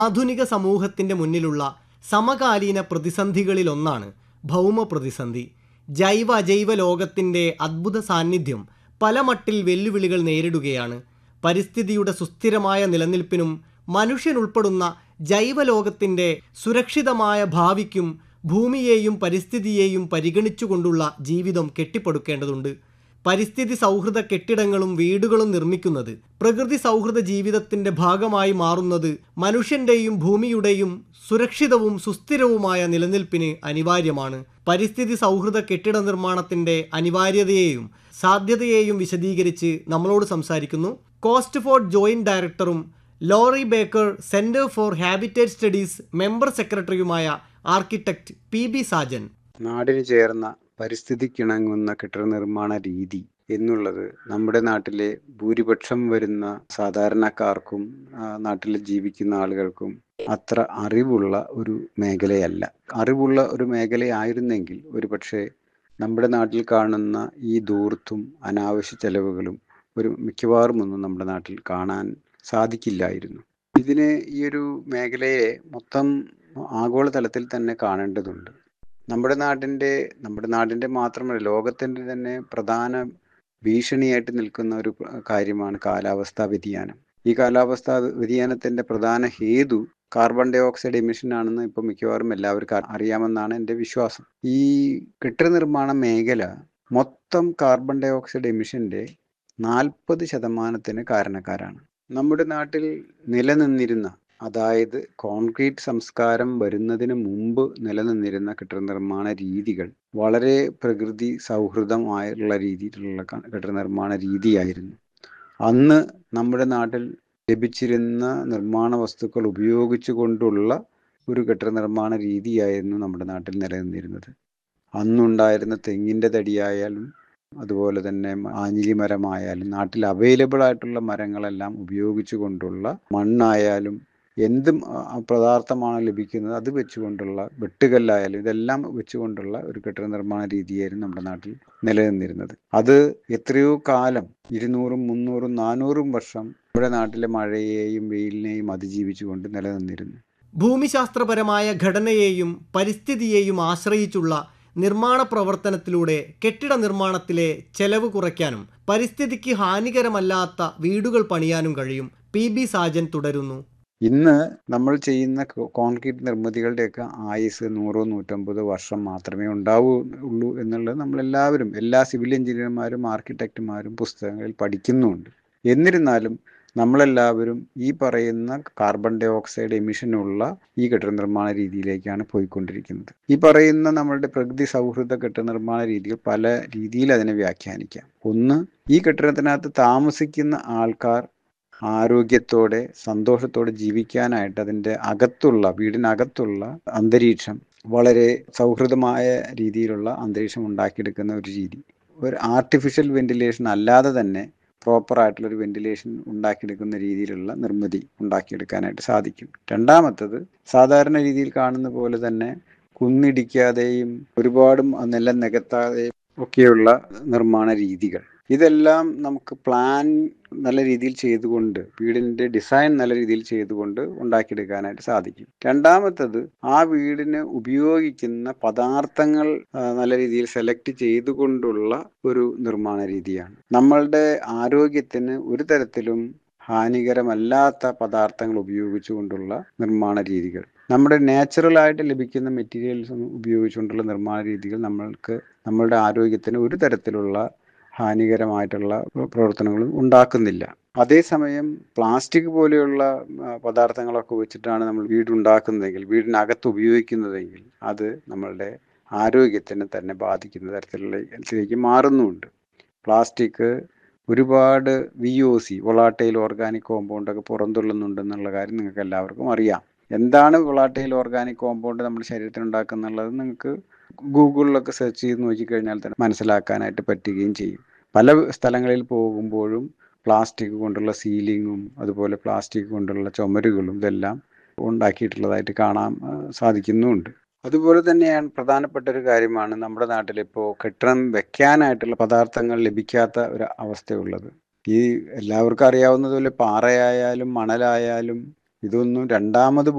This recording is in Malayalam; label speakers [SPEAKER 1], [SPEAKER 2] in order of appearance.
[SPEAKER 1] ആധുനിക സമൂഹത്തിന്റെ മുന്നിലുള്ള സമകാലീന പ്രതിസന്ധികളിലൊന്നാണ് ഭൗമ പ്രതിസന്ധി ജൈവ അജൈവ ലോകത്തിന്റെ അദ്ഭുത സാന്നിധ്യം പല മട്ടിൽ വെല്ലുവിളികൾ നേരിടുകയാണ് പരിസ്ഥിതിയുടെ സുസ്ഥിരമായ നിലനിൽപ്പിനും മനുഷ്യനുൾപ്പെടുന്ന ജൈവലോകത്തിന്റെ സുരക്ഷിതമായ ഭാവിക്കും ഭൂമിയെയും പരിസ്ഥിതിയെയും പരിഗണിച്ചുകൊണ്ടുള്ള ജീവിതം കെട്ടിപ്പടുക്കേണ്ടതുണ്ട് പരിസ്ഥിതി സൗഹൃദ കെട്ടിടങ്ങളും വീടുകളും നിർമ്മിക്കുന്നത് പ്രകൃതി സൗഹൃദ ജീവിതത്തിന്റെ ഭാഗമായി മാറുന്നത് മനുഷ്യന്റെയും ഭൂമിയുടെയും സുരക്ഷിതവും സുസ്ഥിരവുമായ നിലനിൽപ്പിന് അനിവാര്യമാണ് പരിസ്ഥിതി സൗഹൃദ കെട്ടിട നിർമ്മാണത്തിന്റെ അനിവാര്യതയെയും സാധ്യതയെയും വിശദീകരിച്ച് നമ്മളോട് സംസാരിക്കുന്നു കോസ്റ്റ് ഫോർഡ് ജോയിന്റ് ഡയറക്ടറും Laurie Baker centre for habitat studies member സെക്രട്ടറിയുമായ ആർക്കിടെക്ട് പി ബി സാജൻ
[SPEAKER 2] നാടിന് ചേർന്ന പരിസ്ഥിതിക്കിണങ്ങുന്ന കെട്ടിട നിർമ്മാണ രീതി എന്നുള്ളത് നമ്മുടെ നാട്ടിലെ ഭൂരിപക്ഷം വരുന്ന സാധാരണക്കാർക്കും ആ, നാട്ടിൽ ജീവിക്കുന്ന ആളുകൾക്കും അത്ര അറിവുള്ള ഒരു മേഖലയല്ല അറിവുള്ള ഒരു മേഖലയായിരുന്നെങ്കിൽ ഒരു പക്ഷേ നമ്മുടെ നാട്ടിൽ കാണുന്ന ഈ ദൂർത്തും അനാവശ്യ ചെലവുകളും ഒരു മിക്കവാറും ഒന്നും നമ്മുടെ നാട്ടിൽ കാണാൻ സാധിക്കില്ലായിരുന്നു ഇതിന് ഈ ഒരു മേഖലയെ മൊത്തം ആഗോളതലത്തിൽ തന്നെ കാണേണ്ടതുണ്ട് നമ്മുടെ നാടിൻ്റെ നമ്മുടെ നാടിൻ്റെ മാത്രമല്ല ലോകത്തിൻ്റെ തന്നെ പ്രധാന ഭീഷണിയായിട്ട് നിൽക്കുന്ന ഒരു കാര്യമാണ് കാലാവസ്ഥാ വ്യതിയാനം ഈ കാലാവസ്ഥാ വ്യതിയാനത്തിൻ്റെ പ്രധാന ഹേതു കാർബൺ ഡൈ ഓക്സൈഡ് എമിഷൻ ആണെന്ന് ഇപ്പോൾ മിക്കവാറും എല്ലാവർക്കും അറിയാമെന്നാണ് എൻ്റെ വിശ്വാസം ഈ കെട്ടിട നിർമ്മാണ മേഖല മൊത്തം കാർബൺ ഡൈ ഓക്സൈഡ് എമിഷൻ്റെ നാൽപ്പത് ശതമാനത്തിന് കാരണക്കാരാണ് നമ്മുടെ നാട്ടിൽ നിലനിന്നിരുന്ന അതായത് കോൺക്രീറ്റ് സംസ്കാരം വരുന്നതിന് മുമ്പ് നിലനിന്നിരുന്ന കെട്ടിട നിർമ്മാണ രീതികൾ വളരെ പ്രകൃതി സൗഹൃദമായുള്ള രീതിയിലുള്ള ക- കെട്ടിട നിർമ്മാണ രീതിയായിരുന്നു അന്ന് നമ്മുടെ നാട്ടിൽ ലഭിച്ചിരുന്ന നിർമ്മാണ വസ്തുക്കൾ ഉപയോഗിച്ചു കൊണ്ടുള്ള ഒരു കെട്ടിട നിർമ്മാണ രീതിയായിരുന്നു നമ്മുടെ നാട്ടിൽ നിലനിന്നിരുന്നത് അന്നുണ്ടായിരുന്ന തെങ്ങിൻ്റെ തടിയായാലും അതുപോലെ തന്നെ ആഞ്ഞിലി മരമായാലും നാട്ടിൽ അവൈലബിൾ ആയിട്ടുള്ള മരങ്ങളെല്ലാം ഉപയോഗിച്ചു കൊണ്ടുള്ള മണ്ണായാലും എന്തും ആ, പദാർത്ഥമാണ് ലഭിക്കുന്നത് അത് വെച്ചുകൊണ്ടുള്ള വെട്ടുകല്ലായാലും ഇതെല്ലാം വെച്ചുകൊണ്ടുള്ള ഒരു കെട്ടിട നിർമ്മാണ രീതിയായിരുന്നു നമ്മുടെ നാട്ടിൽ നിലനിന്നിരുന്നത് അത് എത്രയോ കാലം ഇരുന്നൂറും മുന്നൂറും നാനൂറും വർഷം നമ്മുടെ നാട്ടിലെ മഴയെയും വെയിലിനെയും അതിജീവിച്ചുകൊണ്ട് നിലനിന്നിരുന്നു
[SPEAKER 1] ഭൂമിശാസ്ത്രപരമായ ഘടനയെയും പരിസ്ഥിതിയെയും ആശ്രയിച്ചുള്ള നിർമ്മാണ പ്രവർത്തനത്തിലൂടെ കെട്ടിട നിർമ്മാണത്തിലെ ചെലവ് കുറയ്ക്കാനും പരിസ്ഥിതിക്ക് ഹാനികരമല്ലാത്ത വീടുകൾ പണിയാനും കഴിയും പി ബി സാജൻ തുടരുന്നു
[SPEAKER 2] ഇന്ന് നമ്മൾ ചെയ്യുന്ന കോ- കോൺക്രീറ്റ് നിർമ്മിതികളുടെയൊക്കെ ആയുസ് നൂറോ നൂറ്റമ്പതോ വർഷം മാത്രമേ ഉണ്ടാവൂ ഉള്ളൂ എന്നുള്ളത് നമ്മളെല്ലാവരും എല്ലാ സിവിൽ എഞ്ചിനീയർമാരും ആർക്കിടെക്റ്റുമാരും പുസ്തകങ്ങളിൽ പഠിക്കുന്നുമുണ്ട് എന്നിരുന്നാലും നമ്മളെല്ലാവരും ഈ പറയുന്ന കാർബൺ ഡൈ ഓക്സൈഡ് എമിഷനുള്ള ഈ കെട്ടിട നിർമ്മാണ രീതിയിലേക്കാണ് പോയിക്കൊണ്ടിരിക്കുന്നത് ഈ പറയുന്ന നമ്മളുടെ പ്രകൃതി സൗഹൃദ കെട്ടിട നിർമ്മാണ രീതികൾ പല രീതിയിൽ അതിനെ വ്യാഖ്യാനിക്കാം ഒന്ന് ഈ കെട്ടിടത്തിനകത്ത് താമസിക്കുന്ന ആൾക്കാർ ആരോഗ്യത്തോടെ സന്തോഷത്തോടെ ജീവിക്കാനായിട്ട് അതിൻ്റെ അകത്തുള്ള വീടിനകത്തുള്ള അന്തരീക്ഷം വളരെ സൗഹൃദമായ രീതിയിലുള്ള അന്തരീക്ഷം ഉണ്ടാക്കിയെടുക്കുന്ന ഒരു രീതി ഒരു ആർട്ടിഫിഷ്യൽ വെന്റിലേഷൻ അല്ലാതെ തന്നെ പ്രോപ്പർ ആയിട്ടുള്ള ഒരു വെന്റിലേഷൻ ഉണ്ടാക്കിയെടുക്കുന്ന രീതിയിലുള്ള നിർമ്മിതി ഉണ്ടാക്കിയെടുക്കാനായിട്ട് സാധിക്കും രണ്ടാമത്തത് സാധാരണ രീതിയിൽ കാണുന്ന പോലെ തന്നെ കുന്നിടിക്കാതെയും ഒരുപാടും നിലം നികത്താതെയും ഒക്കെയുള്ള നിർമ്മാണ രീതികൾ ഇതെല്ലാം നമുക്ക് പ്ലാൻ നല്ല രീതിയിൽ ചെയ്തുകൊണ്ട് വീടിൻ്റെ ഡിസൈൻ നല്ല രീതിയിൽ ചെയ്തുകൊണ്ട് ഉണ്ടാക്കിയെടുക്കാനായിട്ട് സാധിക്കും രണ്ടാമത്തത് ആ വീടിന് ഉപയോഗിക്കുന്ന പദാർത്ഥങ്ങൾ ആ, നല്ല രീതിയിൽ സെലക്ട് ചെയ്തുകൊണ്ടുള്ള ഒരു നിർമ്മാണ രീതിയാണ് നമ്മളുടെ ആരോഗ്യത്തിന് ഒരു തരത്തിലും ഹാനികരമല്ലാത്ത പദാർത്ഥങ്ങൾ ഉപയോഗിച്ചുകൊണ്ടുള്ള നിർമ്മാണ രീതികൾ നമ്മുടെ നാച്ചുറൽ ആയിട്ട് ലഭിക്കുന്ന മെറ്റീരിയൽസ് ഉപയോഗിച്ചുകൊണ്ടുള്ള നിർമ്മാണ രീതികൾ നമ്മൾക്ക് നമ്മളുടെ ആരോഗ്യത്തിന് ഒരു തരത്തിലുള്ള ഹാനികരമായിട്ടുള്ള പ്രവർത്തനങ്ങളും ഉണ്ടാക്കുന്നില്ല അതേസമയം പ്ലാസ്റ്റിക് പോലെയുള്ള ആ, പദാർത്ഥങ്ങളൊക്കെ വെച്ചിട്ടാണ് നമ്മൾ വീടുണ്ടാക്കുന്നതെങ്കിൽ വീടിനകത്ത് ഉപയോഗിക്കുന്നതെങ്കിൽ അത് നമ്മളുടെ ആരോഗ്യത്തിനെ തന്നെ ബാധിക്കുന്ന തരത്തിലുള്ള തരത്തിലേക്ക് മാറുന്നുമുണ്ട് പ്ലാസ്റ്റിക് ഒരുപാട് V O C volatile organic compound ഒക്കെ പുറന്തള്ളുന്നുണ്ടെന്നുള്ള കാര്യം നിങ്ങൾക്ക് എല്ലാവർക്കും അറിയാം എന്താണ് വൊളാട്ടൈൽ ഓർഗാനിക് കോമ്പൗണ്ട് നമ്മുടെ ശരീരത്തിൽ ഉണ്ടാക്കുന്നുള്ളത് നിങ്ങൾക്ക് ഗൂഗിളിലൊക്കെ സെർച്ച് ചെയ്ത് നോക്കിക്കഴിഞ്ഞാൽ തന്നെ മനസ്സിലാക്കാനായിട്ട് പറ്റുകയും ചെയ്യും പല സ്ഥലങ്ങളിൽ പോകുമ്പോഴും പ്ലാസ്റ്റിക് കൊണ്ടുള്ള സീലിങ്ങും അതുപോലെ പ്ലാസ്റ്റിക് കൊണ്ടുള്ള ചുമരുകളും ഇതെല്ലാം ഉണ്ടാക്കിയിട്ടുള്ളതായിട്ട് കാണാൻ ആ, സാധിക്കുന്നുമുണ്ട് അതുപോലെ തന്നെയാണ് പ്രധാനപ്പെട്ട ഒരു കാര്യമാണ് നമ്മുടെ നാട്ടിൽ ഇപ്പോൾ കെട്ടിടം വെക്കാനായിട്ടുള്ള പദാർത്ഥങ്ങൾ ലഭിക്കാത്ത ഒരു അവസ്ഥയുള്ളത് ഈ എല്ലാവർക്കും അറിയാവുന്നതുപോലെ പാറയായാലും മണലായാലും ഇതൊന്നും രണ്ടാമത്